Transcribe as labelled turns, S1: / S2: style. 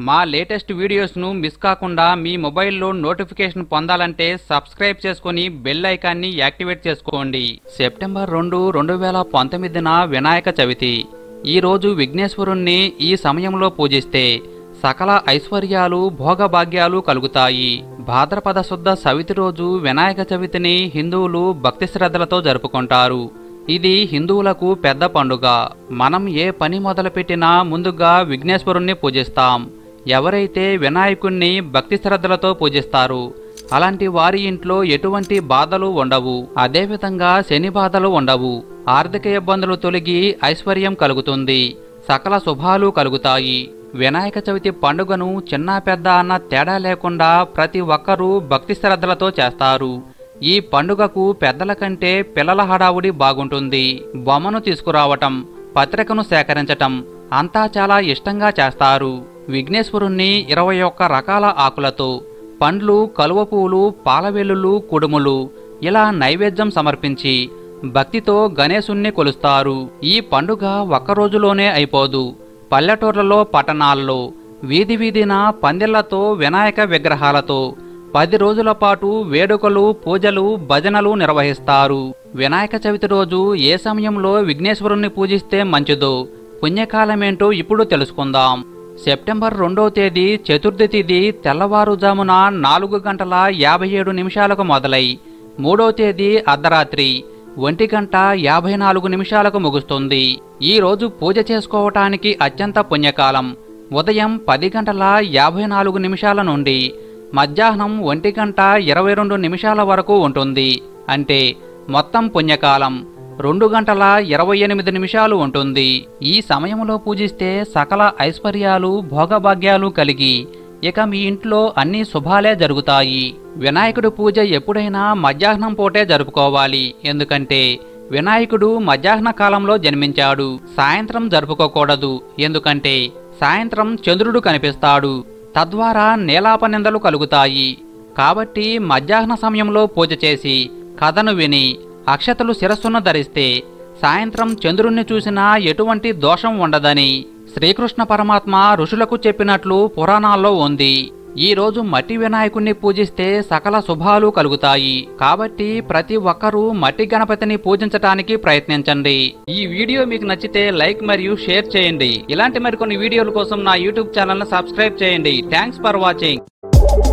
S1: మా latest వీడియోస్ను miss కాకుండా మీ మొబైల్లో నోటిఫికేషన్ పొందాలంటే సబ్స్క్రైబ్ చేసుకొని బెల్ ఐకాన్ని యాక్టివేట్ చేసుకోండి సెప్టెంబర్ రెండు రెండు వేల పంతొమ్మిదిన వినాయక చవితి ఈ రోజు విఘ్నేశ్వరుణ్ణి ఈ సమయంలో పూజిస్తే సకల ఐశ్వర్యాలు భోగభాగ్యాలు కలుగుతాయి భాద్రపద శుద్ధ సవితి రోజు వినాయక చవితిని హిందువులు భక్తి శ్రద్ధలతో జరుపుకుంటారు ఇది హిందువులకు పెద్ద పండుగ మనం ఏ పని మొదలుపెట్టినా ముందుగా విఘ్నేశ్వరుణ్ణి పూజిస్తాం ఎవరైతే వినాయకుణ్ణి భక్తి శ్రద్ధలతో పూజిస్తారు అలాంటి వారి ఇంట్లో ఎటువంటి బాధలు ఉండవు అదేవిధంగా శని బాధలు ఉండవు ఆర్థిక ఇబ్బందులు తొలగి ఐశ్వర్యం కలుగుతుంది సకల శుభాలు కలుగుతాయి వినాయక చవితి పండుగను చిన్న పెద్ద అన్న తేడా లేకుండా ప్రతి ఒక్కరూ భక్తి శ్రద్ధలతో చేస్తారు ఈ పండుగకు పెద్దల కంటే పిల్లల హడావుడి బాగుంటుంది బొమ్మను తీసుకురావటం పత్రికను సేకరించటం అంతా చాలా ఇష్టంగా చేస్తారు విఘ్నేశ్వరుణ్ణి ఇరవై ఒక్క రకాల ఆకులతో పండ్లు కలువ పువ్వులు పాలవెల్లులు కుడుములు ఇలా నైవేద్యం సమర్పించి భక్తితో గణేశుణ్ణి కొలుస్తారు ఈ పండుగ ఒక్క రోజులోనే అయిపోదు పల్లెటూర్లలో పట్టణాల్లో వీధి వీధిన పందిళ్లతో వినాయక విగ్రహాలతో పది రోజుల పాటు వేడుకలు పూజలు భజనలు నిర్వహిస్తారు వినాయక చవితి రోజు ఏ సమయంలో విఘ్నేశ్వరుణ్ణి పూజిస్తే మంచిదో పుణ్యకాలమేంటో ఇప్పుడు తెలుసుకుందాం సెప్టెంబర్ రెండవ తేదీ చతుర్థి తిథి తెల్లవారుజామున నాలుగు గంటల యాభై ఏడు నిమిషాలకు మొదలై మూడో తేదీ అర్ధరాత్రి ఒంటి గంట యాభై నాలుగు నిమిషాలకు ముగుస్తుంది ఈ రోజు పూజ చేసుకోవటానికి అత్యంత పుణ్యకాలం ఉదయం పది గంటల యాభై నాలుగు నిమిషాల నుండి మధ్యాహ్నం ఒంటి గంట ఇరవై రెండు నిమిషాల వరకు ఉంటుంది అంటే మొత్తం పుణ్యకాలం రెండు గంటల ఇరవై ఎనిమిది నిమిషాలు ఉంటుంది ఈ సమయంలో పూజిస్తే సకల ఐశ్వర్యాలు భోగభాగ్యాలు కలిగి ఇక మీ ఇంట్లో అన్ని శుభాలే జరుగుతాయి వినాయకుడి పూజ ఎప్పుడైనా మధ్యాహ్నం పూటే జరుపుకోవాలి ఎందుకంటే వినాయకుడు మధ్యాహ్న కాలంలో జన్మించాడు సాయంత్రం జరుపుకోకూడదు ఎందుకంటే సాయంత్రం చంద్రుడు కనిపిస్తాడు తద్వారా నీలాపనిందలు కలుగుతాయి కాబట్టి మధ్యాహ్న సమయంలో పూజ చేసి కథను విని అక్షతలు శిరస్సును ధరిస్తే సాయంత్రం చంద్రుణ్ణి చూసినా ఎటువంటి దోషం ఉండదని శ్రీకృష్ణ పరమాత్మ ఋషులకు చెప్పినట్లు పురాణాల్లో ఉంది ఈ రోజు మట్టి వినాయకుణ్ణి పూజిస్తే సకల శుభాలు కలుగుతాయి కాబట్టి ప్రతి ఒక్కరూ మట్టి గణపతిని పూజించటానికి ప్రయత్నించండి ఈ వీడియో మీకు నచ్చితే లైక్ మరియు షేర్ చేయండి ఇలాంటి మరికొన్ని వీడియోల కోసం నా యూట్యూబ్ ఛానల్ ను సబ్స్క్రైబ్ చేయండి థ్యాంక్స్ ఫర్ వాచింగ్